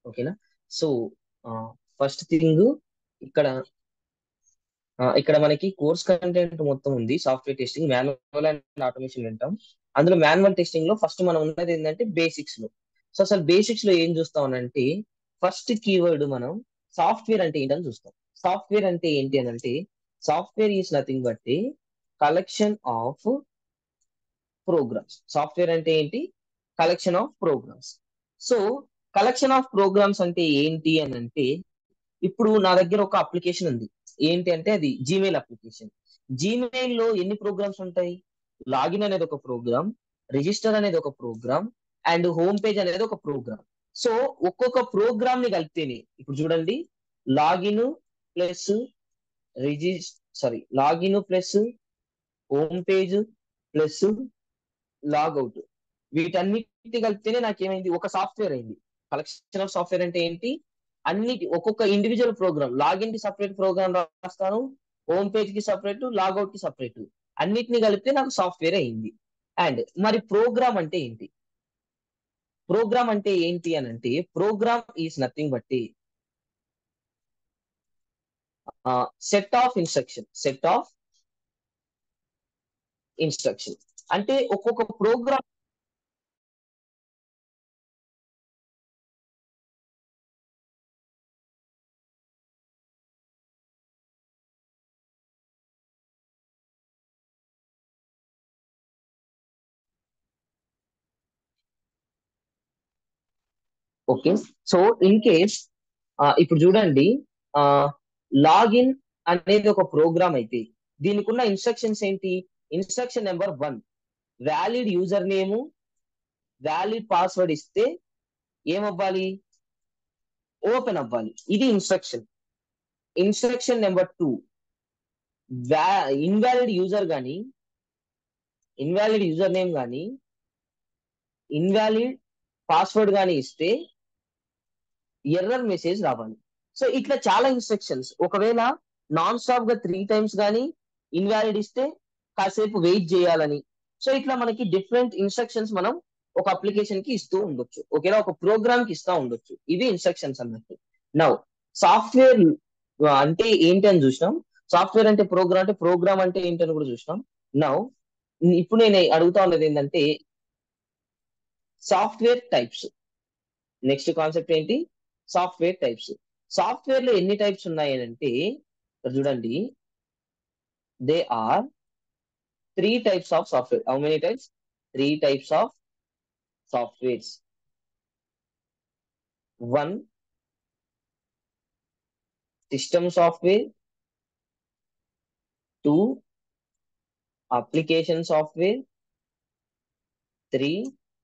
ఓకేనా so first thing ఇక్కడ ఆ, ఇక్కడ మనకి కోర్స్ కంటెంట్ మొత్తం ఉంది software testing manual and automation వింటాం అందులో మాన్యువల్ టెస్టింగ్ లో ఫస్ట్ మనం ఉన్నది ఏంటంటే బేసిక్స్ లో సో అసలు బేసిక్స్ లో ఏం చూస్తాం అంటే ఫస్ట్ కీవర్డ్ మనం సాఫ్ట్వేర్ అంటే ఏంటని చూస్తాం సాఫ్ట్వేర్ అంటే ఏంటి అని అంటే software is nothing but collection of programs software అంటే ఏంటి collection of programs so collection of programs అంటే ఏంటి అని అంటే ఇప్పుడు నా దగ్గర ఒక అప్లికేషన్ ఉంది ఏంటి అంటే అది జీమెయిల్ అప్లికేషన్ జీమెయిల్ లో ఎన్ని ప్రోగ్రామ్స్ ఉంటాయి లాగిన్ అనేది ఒక ప్రోగ్రామ్ రిజిస్టర్ అనేది ఒక ప్రోగ్రామ్ అండ్ హోమ్ పేజ్ అనేది ఒక ప్రోగ్రామ్ సో ఒక్కొక్క ప్రోగ్రామ్ ని కలిపితేనే ఇప్పుడు చూడండి లాగిన్ ప్లస్ రిజిస్ sorry login plus home page plus logout వీటన్నిటి కలిపితేనే నాకేమైంది ఒక సాఫ్ట్వేర్ అయింది కలెక్షన్ ఆఫ్ సాఫ్ట్వేర్ అంటే ఏంటి అన్నిటి ఒక్కొక్క ఇండివిజువల్ ప్రోగ్రామ్ లాగిన్ కి సపరేట్ ప్రోగ్రామ్ రాస్తాను హోమ్ పేజ్ కి సపరేట్ లాగౌట్ కి సపరేట్ అన్నిటిని కలిపితే నాకు సాఫ్ట్వేర్ అయింది అండ్ మరి ప్రోగ్రామ్ అంటే ఏంటి ప్రోగ్రామ్ అంటే ఏంటి అని అంటే program is nothing but set of instruction set of instruction అంటే ఒక్కొక్క program okay so in case ఇప్పుడు చూడండి లాగిన్ అనేది ఒక ప్రోగ్రామ్ అయితే దీనికి ఉన్న ఇన్స్ట్రక్షన్స్ ఏంటి instruction number one valid user name valid password ఇస్తే ఏమవ్వాలి ఓపెన్ అవ్వాలి ఇది instruction instruction number two invalid user కానీ ఇన్వాలిడ్ యూజర్ నేమ్ కానీ ఇన్వాలిడ్ పాస్వర్డ్ కానీ ఇస్తే ఎర్రర్ మెసేజ్ రావాలి సో ఇట్లా చాలా ఇన్స్ట్రక్షన్స్ ఒకవేళ నాన్ స్టాప్ గా త్రీ టైమ్స్ కానీ ఇన్వాలిడ్ ఇస్తే కాసేపు వెయిట్ చేయాలని సో ఇట్లా మనకి డిఫరెంట్ ఇన్స్ట్రక్షన్స్ మనం ఒక అప్లికేషన్ కి ఇస్తూ ఉండొచ్చు ఓకేనా ఒక ప్రోగ్రామ్ కి ఇస్తూ ఉండొచ్చు ఇవి ఇన్స్ట్రక్షన్స్ అన్నట్టు నౌ సాఫ్ట్వేర్ అంటే ఏంటి అని చూసినాం సాఫ్ట్వేర్ అంటే ప్రోగ్రామ్ అంటే ప్రోగ్రామ్ అంటే ఏంటి అని కూడా చూసినాం నౌ ఇప్పుడు నేను అడుగుతా ఉన్నది ఏంటంటే సాఫ్ట్వేర్ టైప్స్ నెక్స్ట్ కాన్సెప్ట్ ఏంటి సాఫ్ట్వేర్ టైప్స్ సాఫ్ట్వేర్ లో ఎన్ని టైప్స్ ఉన్నాయి అంటే చూడండి they are three types of software how many types three types of softwares one system software two application software three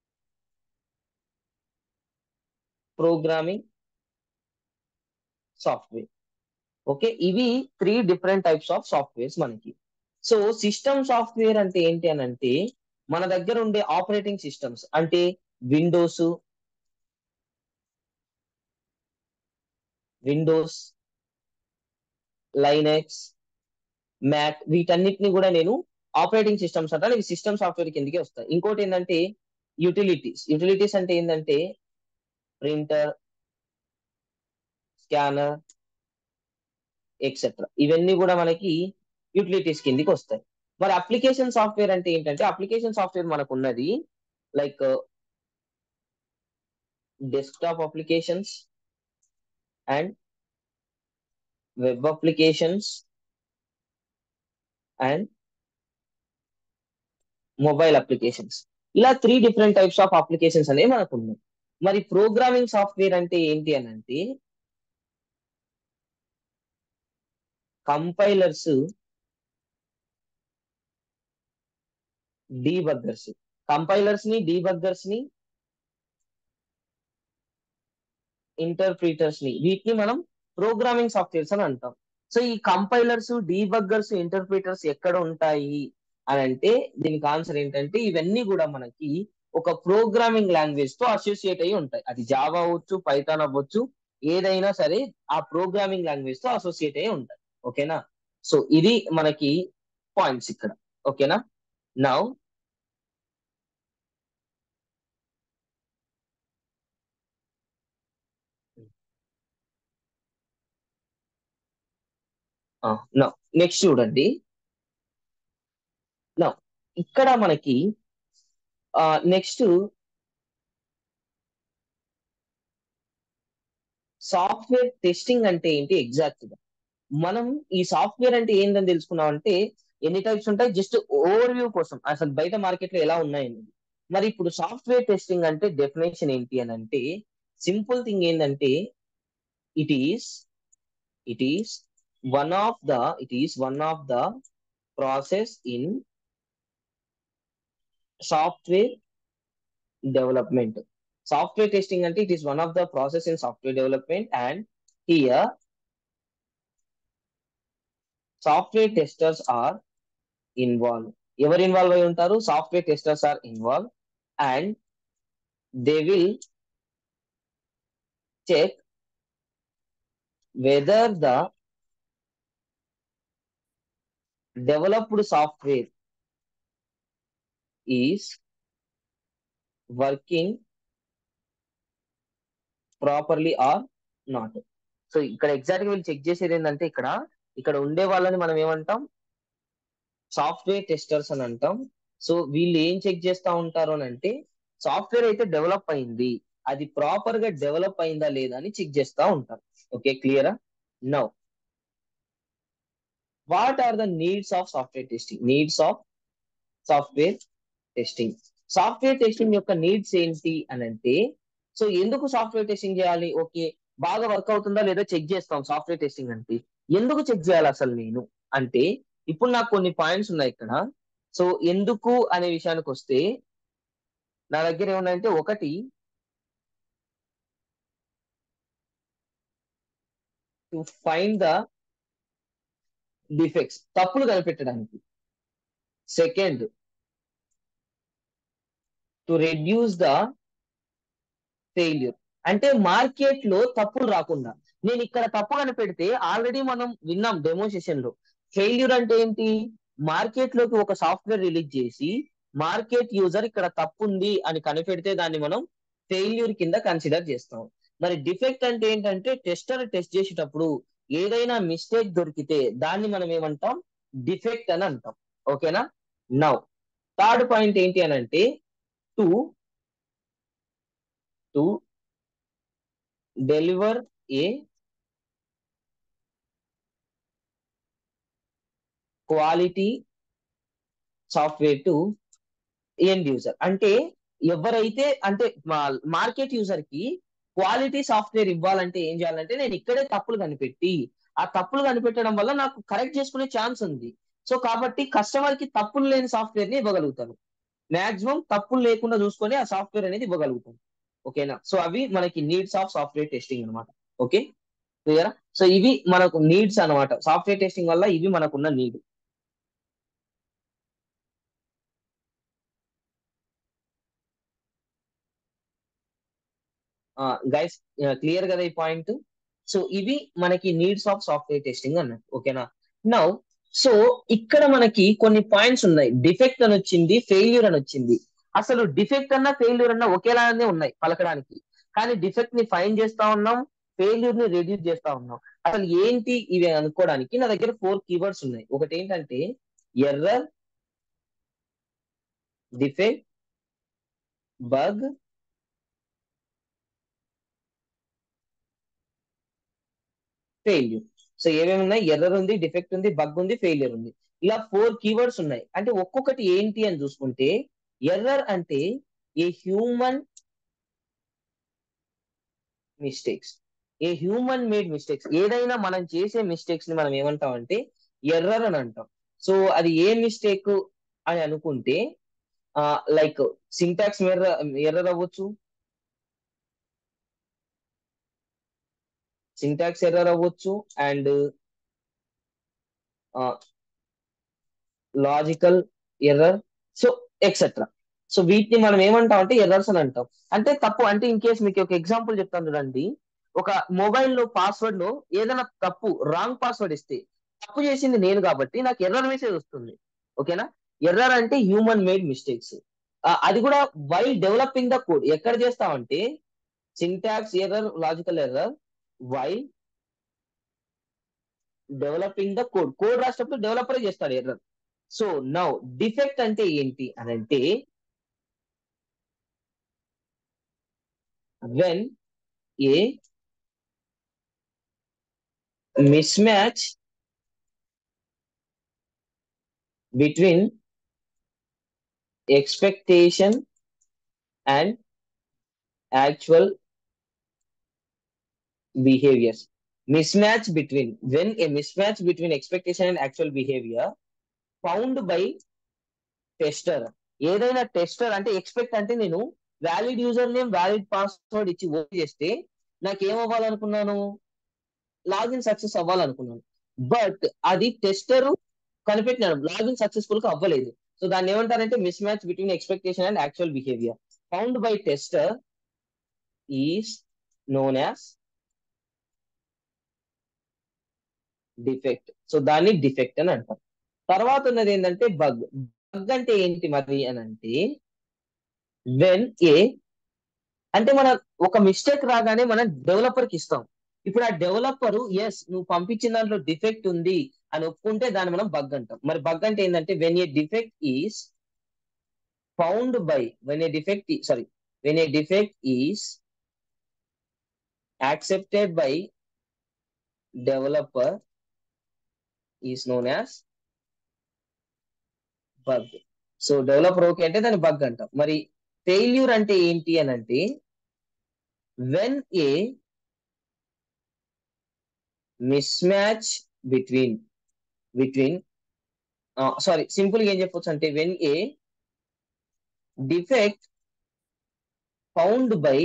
programming software okay ఇవి three different types of softwares మనకి so system software అంటే ఏంటి అని అంటే మన దగ్గర ఉండే operating systems అంటే విండోస్ విండోస్ లైనెక్స్ మ్యాక్ వీటన్నిటిని కూడా నేను ఆపరేటింగ్ సిస్టమ్స్ అంటే ఇవి సిస్టమ్ సాఫ్ట్వేర్ కిందకి వస్తాయి ఇంకోటి ఏంటంటే యూటిలిటీస్ యూటిలిటీస్ అంటే ఏంటంటే ప్రింటర్ స్కానర్ ఎక్సెట్రా ఇవన్నీ కూడా మనకి యూటిలిటీస్ కిందికి వస్తాయి మరి అప్లికేషన్ సాఫ్ట్వేర్ అంటే ఏంటంటే అప్లికేషన్ సాఫ్ట్వేర్ మనకు ఉన్నది like desktop applications and web applications and mobile applications ఇలా three different types of applications అనేవి మనకు ఉన్నాయి మరి ప్రోగ్రామింగ్ సాఫ్ట్వేర్ అంటే ఏంటి అని అంటే కంపైలర్స్ డీబగ్గర్స్ కంపైలర్స్ ని డీబగ్గర్స్ ని ఇంటర్ప్రీటర్స్ ని వీటిని మనం ప్రోగ్రామింగ్ సాఫ్ట్వేర్స్ అని అంటాం సో ఈ కంపైలర్స్ డీబగ్గర్స్ ఇంటర్ప్రీటర్స్ ఎక్కడ ఉంటాయి అని అంటే దీనికి ఆన్సర్ ఏంటంటే ఇవన్నీ కూడా మనకి ఒక ప్రోగ్రామింగ్ లాంగ్వేజ్ తో అసోసియేట్ అయి ఉంటాయి అది జావా అవ్వచ్చు పైథాన్ అవ్వచ్చు ఏదైనా సరే ఆ ప్రోగ్రామింగ్ లాంగ్వేజ్ తో అసోసియేట్ అయి ఉంటాయి ఓకేనా సో ఇది మనకి పాయింట్స్ ఇక్కడ ఓకేనా నౌ నెక్స్ట్ చూడండి నా ఇక్కడ మనకి నెక్స్ట్ సాఫ్ట్వేర్ టెస్టింగ్ అంటే ఏంటి ఎగ్జాక్ట్ గా మనం ఈ సాఫ్ట్వేర్ అంటే ఏందని తెలుసుకున్నాం అంటే ఎన్ని టైప్స్ ఉంటాయి జస్ట్ ఓవర్ వ్యూ కోసం అసలు బయట మార్కెట్ లో ఎలా ఉన్నాయని మరి ఇప్పుడు సాఫ్ట్వేర్ టెస్టింగ్ అంటే డెఫినేషన్ ఏంటి అని అంటే సింపుల్ థింగ్ ఏంటంటే it is it is one of the it is one of the process in software development software testing అంటే it is one of the process in software development and here software testers are involve ఎవరు involve అయి ఉంటారు software testers are involve and they will check whether the developed software is working properly or not so ఇక్కడ exact గా వీళ్ళు check చేసేది ఏంటంటే ఇక్కడ ఇక్కడ ఉండే వాళ్ళని మనం ఏమంటాం సాఫ్ట్వేర్ టెస్టర్స్ అని అంటాం సో వీళ్ళు ఏం చెక్ చేస్తా ఉంటారు అని అంటే సాఫ్ట్వేర్ అయితే డెవలప్ అయింది అది ప్రాపర్ గా డెవలప్ అయిందా లేదా అని చెక్ చేస్తా ఉంటారు ఓకే క్లియరా now what are the needs of software testing needs of software testing software testing యొక్క నీడ్స్ ఏంటి అని అంటే సో ఎందుకు సాఫ్ట్వేర్ టెస్టింగ్ చేయాలి ఓకే బాగా వర్క్ అవుతుందా లేదా చెక్ చేస్తాం సాఫ్ట్వేర్ టెస్టింగ్ అంటే ఎందుకు చెక్ చేయాలి అసలు నేను అంటే ఇప్పుడు నాకు కొన్ని పాయింట్స్ ఉన్నాయి ఇక్కడ సో ఎందుకు అనే విషయానికి వస్తే నా దగ్గర ఏమున్నాయంటే ఒకటి టు ఫైండ్ ద డిఫెక్ట్స్ తప్పులు కనిపెట్టడానికి second to reduce the failure అంటే మార్కెట్ లో తప్పులు రాకుండా నేను ఇక్కడ తప్పు కనిపెడితే ఆల్రెడీ మనం విన్నాం డెమో సెషన్ లో ఫెయిల్యూర్ అంటే ఏంటి మార్కెట్ లోకి ఒక సాఫ్ట్వేర్ రిలీజ్ చేసి మార్కెట్ యూజర్ ఇక్కడ తప్పు ఉంది అని కనిపెడితే దాన్ని మనం ఫెయిల్యూర్ కింద కన్సిడర్ చేస్తాం మరి డిఫెక్ట్ అంటే ఏంటంటే టెస్టర్ టెస్ట్ చేసేటప్పుడు ఏదైనా మిస్టేక్ దొరికితే దాన్ని మనం ఏమంటాం డిఫెక్ట్ అని అంటాం ఓకేనా నౌ థర్డ్ పాయింట్ ఏంటి అని అంటే to to deliver a quality software to end user అంటే ఎవరైతే అంటే మార్కెట్ యూజర్ కి క్వాలిటీ సాఫ్ట్వేర్ ఇవ్వాలంటే ఏం చేయాలంటే నేను ఇక్కడే తప్పులు కనిపెట్టి ఆ తప్పులు కనిపెట్టడం వల్ల నాకు కరెక్ట్ చేసుకునే ఛాన్స్ ఉంది సో కాబట్టి కస్టమర్ కి తప్పులు లేని సాఫ్ట్వేర్ ని ఇవ్వగలుగుతాను మాక్సిమం తప్పులు లేకుండా చూసుకొని ఆ సాఫ్ట్వేర్ అనేది ఇవ్వగలుగుతాను ఓకేనా సో అవి మనకి నీడ్స్ ఆఫ్ సాఫ్ట్వేర్ టెస్టింగ్ అనమాట ఓకే క్లియరా సో ఇవి మనకు నీడ్స్ అనమాట సాఫ్ట్వేర్ టెస్టింగ్ వల్ల ఇవి మనకున్న నీడ్ గైస్ క్లియర్ కదా ఈ పాయింట్ సో ఇవి మనకి నీడ్స్ ఆఫ్ సాఫ్ట్వేర్ టెస్టింగ్ అన్నట్టు ఓకేనా నౌ సో ఇక్కడ మనకి కొన్ని పాయింట్స్ ఉన్నాయి డిఫెక్ట్ అని వచ్చింది ఫెయిల్యూర్ అని వచ్చింది అసలు డిఫెక్ట్ అన్నా ఫెయిల్యూర్ అన్నా ఒకేలానే ఉన్నాయి పలకడానికి కానీ డిఫెక్ట్ ని ఫైన్ చేస్తా ఉన్నాం ఫెయిల్యూర్ ని రెడ్యూస్ చేస్తా ఉన్నాం అసలు ఏంటి ఇవి అనుకోవడానికి నా దగ్గర ఫోర్ కీవర్డ్స్ ఉన్నాయి ఒకటి ఏంటంటే error defect bug failure so ఏమేమి ఉన్నాయి ఎర్రర్ ఉంది డిఫెక్ట్ ఉంది బగ్ ఉంది ఫెయిల్యూర్ ఉంది ఇలా ఫోర్ కీవర్డ్స్ ఉన్నాయి అంటే ఒక్కొక్కటి ఏంటి అని చూసుకుంటే ఎర్రర్ అంటే a human mistakes a human made mistakes ఏదైనా మనం చేసే మిస్టేక్స్ ని మనం ఏమంటాం అంటే ఎర్రర్ అని అంటాం సో అది ఏ మిస్టేక్ అని అనుకుంటే లైక్ సింటాక్స్ ఎర్రర్ ఎర్రర్ అవ్వచ్చు సింటాక్స్ ఎర్రర్ అవ్వచ్చు and logical error so etcetera so వీటిని మనం ఏమంటాం అంటే ఎర్రర్స్ అని అంటాం అంటే తప్పు అంటే ఇన్ కేస్ మీకు ఒక ఎగ్జాంపుల్ చెప్తాను చూడండి ఒక మొబైల్ లో పాస్వర్డ్ లో ఏదైనా తప్పు రాంగ్ పాస్వర్డ్ ఇస్తే తప్పు చేసింది నేను కాబట్టి నాకు ఎర్రర్ మెసేజ్ వస్తుంది ఓకేనా ఎర్రర్ అంటే హ్యూమన్ మేడ్ మిస్టేక్స్ అది కూడా వైల్ డెవలపింగ్ ద కోడ్ ఎక్కడ చేస్తామంటే syntax error logical error while developing the code code రాసేటప్పుడు డెవలపరే చేస్తాడు ఎర్రర్ సో నౌ డిఫెక్ట్ అంటే ఏంటి అని అంటే when a mismatch between expectation and actual behaviors mismatch between when a mismatch between expectation and actual behavior found by tester ఏదైనా tester అంటే expect అంటే నేను valid user name valid password ఇచ్చి open చేస్తే నాకు ఏం అవ్వాలనుకున్నాను లాగిన్ సక్సెస్ అవ్వాలనుకున్నాను బట్ అది టెస్టర్ కనిపెట్టినాడు లాగిన్ సక్సెస్ఫుల్ గా అవ్వలేదు సో దాన్ని ఏమంటారంటే mismatch between expectation and actual behaviour found by tester is known as defect so దాన్ని డిఫెక్ట్ అని అంటారు తర్వాత ఉన్నది ఏంటంటే బగ్ బగ్ అంటే ఏంటి మరి అని అంటే వెన్ ఏ అంటే మన ఒక మిస్టేక్ రాగానే మనం డెవలపర్ కి ఇస్తాం ఇప్పుడు ఆ డెవలపర్ ఎస్ నువ్వు పంపించిన దాంట్లో డిఫెక్ట్ ఉంది అని ఒప్పుకుంటే దాన్ని మనం బగ్ అంటాం మరి బగ్ అంటే ఏంటంటే when a defect is found by when a defect sorry when a defect is accepted by developer is known as bug so developer okay అంటే దాన్ని బగ్ అంటాం మరి ఫెయిల్యూర్ అంటే ఏంటి అని అంటే when a mismatch between between sorry simple గా ఏం చెప్పొచ్చు అంటే when a defect found by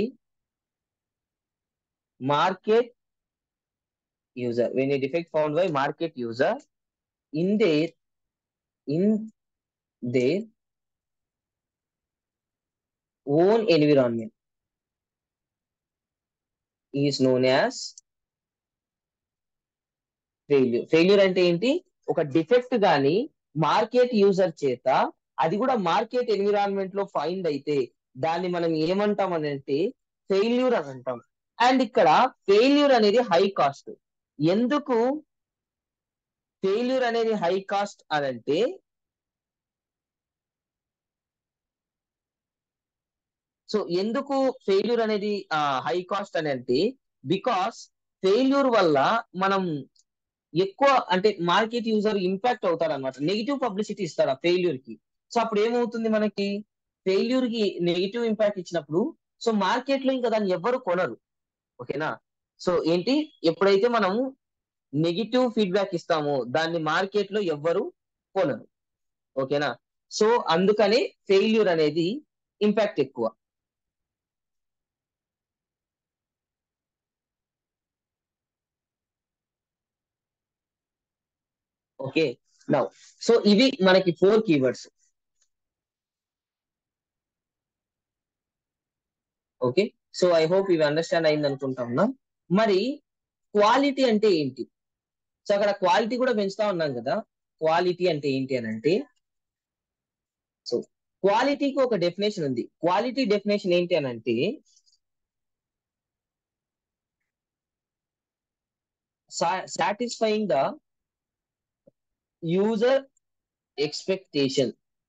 market user when a defect found by market user in their in their own environment is known as failure failure అంటే ఏంటి ఒక defect గాని market user చేత అది కూడా మార్కెట్ ఎన్విరాన్మెంట్ లో ఫైండ్ అయితే దాన్ని మనం ఏమంటాం అని అంటే ఫెయిల్యూర్ అని అంటాం అండ్ ఇక్కడ ఫెయిల్యూర్ అనేది హై కాస్ట్ ఎందుకు ఫెయిల్యూర్ అనేది హై కాస్ట్ అని అంటే సో ఎందుకు ఫెయిల్యూర్ అనేది హై కాస్ట్ అని అంటే బికాస్ ఫెయిల్యూర్ వల్ల మనం ఎక్కువ అంటే మార్కెట్ యూజర్ ఇంపాక్ట్ అవుతాడు అనమాట నెగిటివ్ పబ్లిసిటీ ఇస్తాడు ఆ ఫెయిల్యూర్ కి సో అప్పుడు ఏమవుతుంది మనకి ఫెయిల్యూర్ కి నెగిటివ్ ఇంపాక్ట్ ఇచ్చినప్పుడు సో మార్కెట్ లో ఇంకా దాన్ని ఎవ్వరు కొనరు ఓకేనా సో ఏంటి ఎప్పుడైతే మనము నెగిటివ్ ఫీడ్బ్యాక్ ఇస్తామో దాన్ని మార్కెట్ లో ఎవ్వరు కొనరు ఓకేనా సో అందుకనే ఫెయిల్యూర్ అనేది ఇంపాక్ట్ ఎక్కువ ఓకే నౌ సో ఇవి మనకి four keywords okay so I hope ఇవి అండర్స్టాండ్ అయింది అనుకుంటున్నా మరి క్వాలిటీ అంటే ఏంటి సో అక్కడ క్వాలిటీ కూడా పెంచుతా ఉన్నాం కదా క్వాలిటీ అంటే ఏంటి అని అంటే సో క్వాలిటీకి ఒక డెఫినేషన్ ఉంది క్వాలిటీ డెఫినేషన్ ఏంటి అని అంటే satisfying the user expectation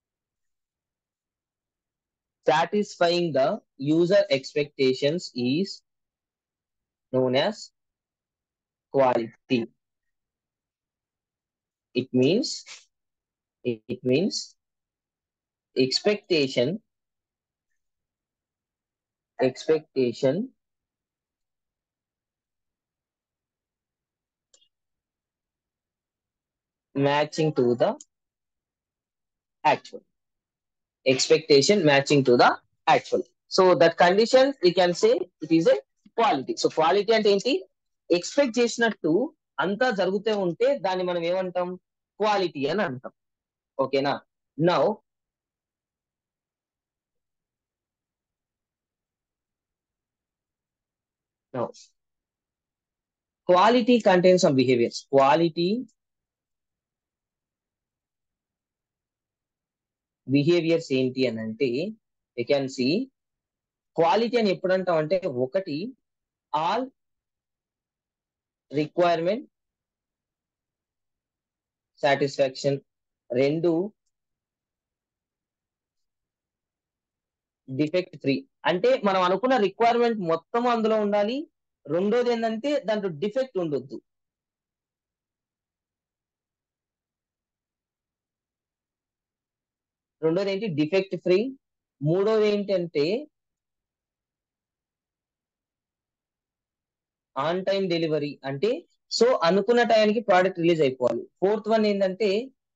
satisfying the user expectations is known as quality it means it means expectation expectation matching to the actual expectation matching to the actual so that condition we can say it is a quality so quality అంటే ఏంటి expect చేసినట్టు అంతా జరుగుతూ ఉంటే దాన్ని మనం ఏమంటాం quality అని అంటాం ఓకేనా now now quality contains some behaviours quality behaviours ఏంటి అని అంటే యూ క్యాన్ సి క్వాలిటీ అని ఎప్పుడు అంటాం అంటే ఒకటి ఆల్ రిక్వైర్మెంట్ సాటిస్ఫాక్షన్ రెండు డిఫెక్ట్ ఫ్రీ అంటే మనం అనుకున్న రిక్వైర్మెంట్ మొత్తం అందులో ఉండాలి రెండోది ఏంటంటే దాంట్లో డిఫెక్ట్ ఉండొద్దు రెండోది ఏంటి డిఫెక్ట్ ఫ్రీ మూడోది ఏంటంటే ఆన్ టైం డెలివరీ అంటే సో అనుకున్న టైంకి ప్రోడక్ట్ రిలీజ్ అయిపోవాలి ఫోర్త్ వన్ ఏంటంటే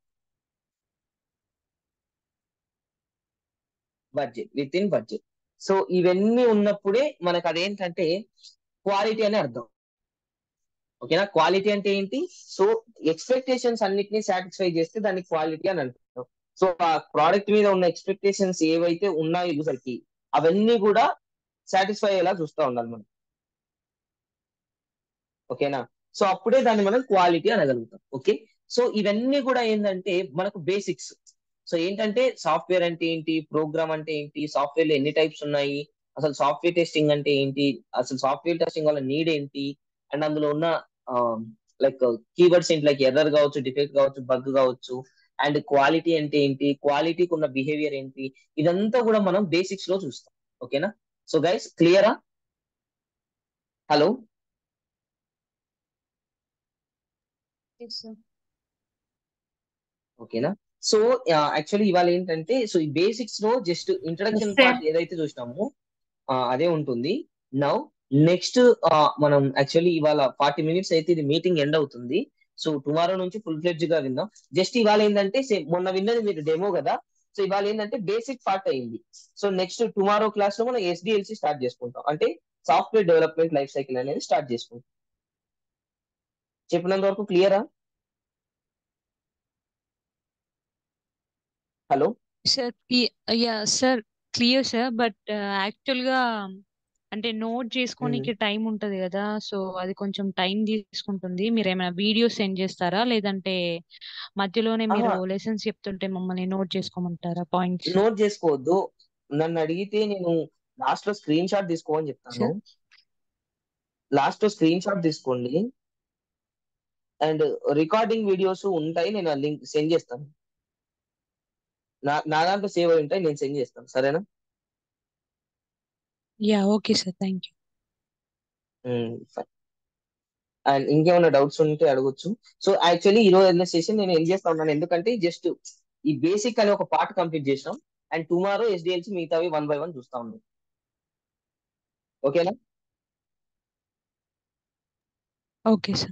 budget within budget so ఇవన్నీ ఉన్నప్పుడే మనకు అదేంటంటే క్వాలిటీ అని అర్థం ఓకేనా క్వాలిటీ అంటే ఏంటి సో ఎక్స్పెక్టేషన్స్ అన్నిటిని సాటిస్ఫై చేస్తే దాన్ని క్వాలిటీ అని అంటాం సో ఆ ప్రోడక్ట్ మీద ఉన్న ఎక్స్పెక్టేషన్స్ ఏవైతే ఉన్నాయో యూజర్ కి అవన్నీ కూడా సాటిస్ఫై అయ్యేలా చూస్తూ ఉండాలి మనం ఓకేనా సో అప్పుడే దాన్ని మనం క్వాలిటీ అనగలుగుతాం ఓకే సో ఇవన్నీ కూడా ఏంటంటే మనకు బేసిక్స్ సో ఏంటంటే సాఫ్ట్వేర్ అంటే ఏంటి ప్రోగ్రామ్ అంటే ఏంటి సాఫ్ట్వేర్ లో ఎన్ని టైప్స్ ఉన్నాయి అసలు సాఫ్ట్వేర్ టెస్టింగ్ అంటే ఏంటి అసలు సాఫ్ట్వేర్ టెస్టింగ్ వల్ల నీడ్ ఏంటి అండ్ అందులో ఉన్న లైక్ కీవర్డ్స్ ఏంటి లైక్ ఎర్రర్ కావచ్చు డిఫెక్ట్ కావచ్చు బగ్ కావచ్చు అండ్ క్వాలిటీ అంటే ఏంటి క్వాలిటీకి ఉన్న బిహేవియర్ ఏంటి ఇదంతా కూడా మనం బేసిక్స్ లో చూస్తాం ఓకేనా సో గైస్ క్లియరా హలో ఓకేనా సో యాక్చువల్లీ ఇవాళ ఏంటంటే సో ఈ బేసిక్స్ లో just introduction Yes, sir. Part ఏదైతే చూసినామో ఆ, అదే ఉంటుంది నౌ నెక్స్ట్ మనం యాక్చువల్లీ ఇవాళ ఫార్టీ మినిట్స్ అయితే ఇది మీటింగ్ ఎండ్ అవుతుంది సో టుమారో నుంచి ఫుల్ ఫ్లెడ్జ్ గా విందాం జస్ట్ ఇవాళ ఏంటంటే same మొన్న విన్నది మీరు డెమో కదా సో ఇవాళ ఏంటంటే బేసిక్ పార్ట్ అయింది సో నెక్స్ట్ టుమారో క్లాస్ లో మనం ఎస్డిఎల్సి స్టార్ట్ చేసుకుంటాం అంటే సాఫ్ట్వేర్ డెవలప్మెంట్ లైఫ్ సైకిల్ అనేది స్టార్ట్ చేసుకుంటాం చెప్పినంత వరకు క్లియరా hello sir yeah sir clear sir but actual గా అంటే నోట్ చేసుకోనికి టైం ఉంటది కదా సో అది కొంచెం టైం తీసుకుంటుంది మీరు ఏమైనా వీడియో సెండ్ చేస్తారా లేదంటే మధ్యలోనే మీరు ఆహా. లెసన్స్ చెప్తుంటే మమ్మల్ని నోట్ చేసుకోమంటారా పాయింట్స్ నోట్ చేసుకోవద్దు నన్ను అడిగితే నేను లాస్ట్ లో స్క్రీన్ షాట్ తీసుకోమని చెప్తాను Sure. లాస్ట్ లో స్క్రీన్ షాట్ తీసుకోండి అండ్ రికార్డింగ్ వీడియోస్ ఉంటాయి నేను లింక్ సెండ్ చేస్తాను నా నా దాంట్లో సేవ్ అయి ఉంటాయి నేను సెండ్ చేస్తాను సరేనా yeah okay sir thank you and ఇంకేమైనా డౌట్స్ ఉంటే అడగొచ్చు సో యాక్చువల్లీ ఈ రోజు సెషన్ నేను ఏం చేస్తా ఉన్నాను ఎందుకంటే జస్ట్ ఈ బేసిక్ అని ఒక పార్ట్ కంప్లీట్ చేసినాం అండ్ టుమారో ఎస్డిఎల్సి మిగతావి వన్ బై వన్ చూస్తా ఉన్నాం ఓకేనా okay sir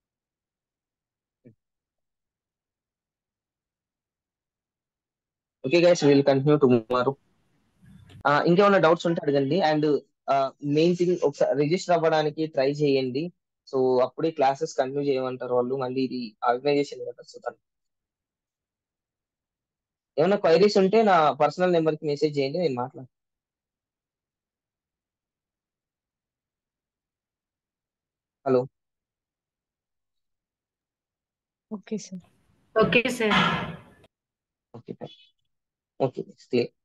okay guys will continue tomorrow ఇంకేమైనా డౌట్స్ ఉంటే అడగండి అండ్ మెయిన్ థింగ్ ఒకసారి రిజిస్టర్ అవ్వడానికి ట్రై చేయండి సో అప్పుడే క్లాసెస్ కంటిన్యూ చేయమంటారు వాళ్ళు మళ్ళీ ఇది ఆర్గనైజేషన్ కదా సో దాన్ని ఏమైనా క్వైరీస్ ఉంటే నా పర్సనల్ నెంబర్ కి మెసేజ్ చేయండి నేను మాట్లాడతాను hello okay sir okay sir okay okay clear